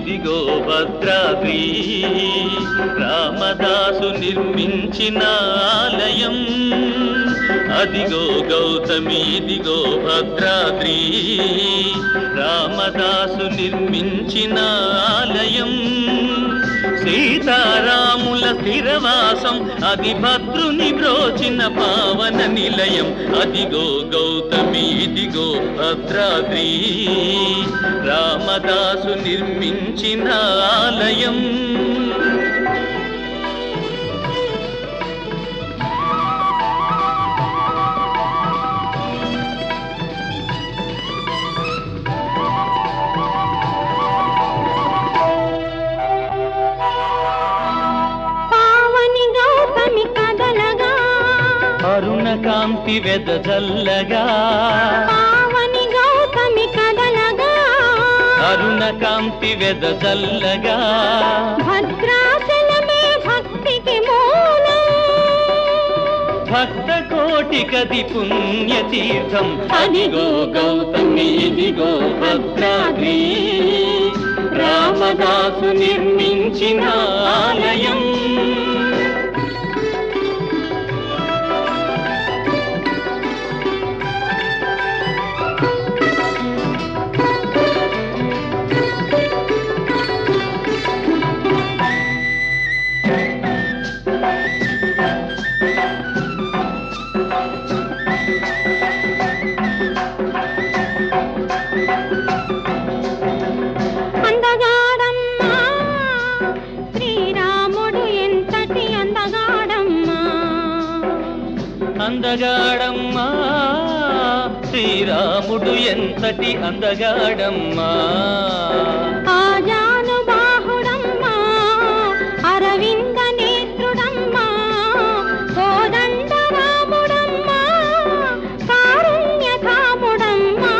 ఇదిగో భద్రాద్రి రామదాసు నిర్మించిన ఆలయం అదిగో గౌతమి ఇదిగో భద్రాద్రి రామదాసు నిర్మించిన ఆలయం సీతారాముల స్థిరవాసం అది భద్రుని బ్రోచిన పావన నిలయం అదిగో గౌతమి ఇదిగో భద్రాద్రి రామదాసు నిర్మించిన ఆలయం పావని గౌతమి కదలగా అరుణ కాంతి వెదజల్లగా పావని గౌతమి కదలగా అరుణ కాంతి వెదజల్లగా భద్రాచలమే భక్తికి మూలం భక్త కోటికది పుణ్యతీర్థం అదిగో గౌతమి ఇదిగో భద్రాద్రి రామదాసు నిర్మించిన ఆలయం అందగాడమ్మా శ్రీరాముడు ఎంతటి అందగాడమ్మా అందగాడమ్మా శ్రీరాముడు ఎంతటి అందగాడమ్మా ఆజాను బాహుడమ్మా అరవింద నేత్రుడమ్మా కోదండ రాముడమ్మా కారుణ్యధాముడమ్మా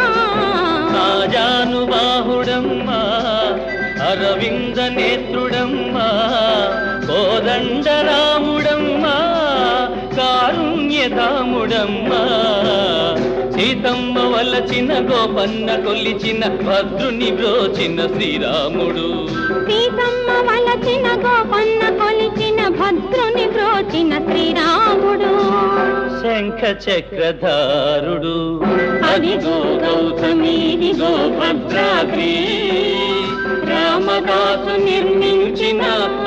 రాజానుబాహుడమ్మా అరవింద నేత్రుడమ్మా కోదండ రాముడమ్మా కారుణ్యధాముడమ్మా సీతమ్మ వలచిన గోపన్న కొలిచిన భద్రుని బ్రోచిన శ్రీరాముడు సీతమ్మ వలచిన గోపన్న కొలిచిన భద్రుని బ్రోచిన శ్రీరాముడు శంఖ చక్రధారుడు అదిగో గౌతమి ఇదిగో భద్రాద్రి రామదాసు నిర్మించిన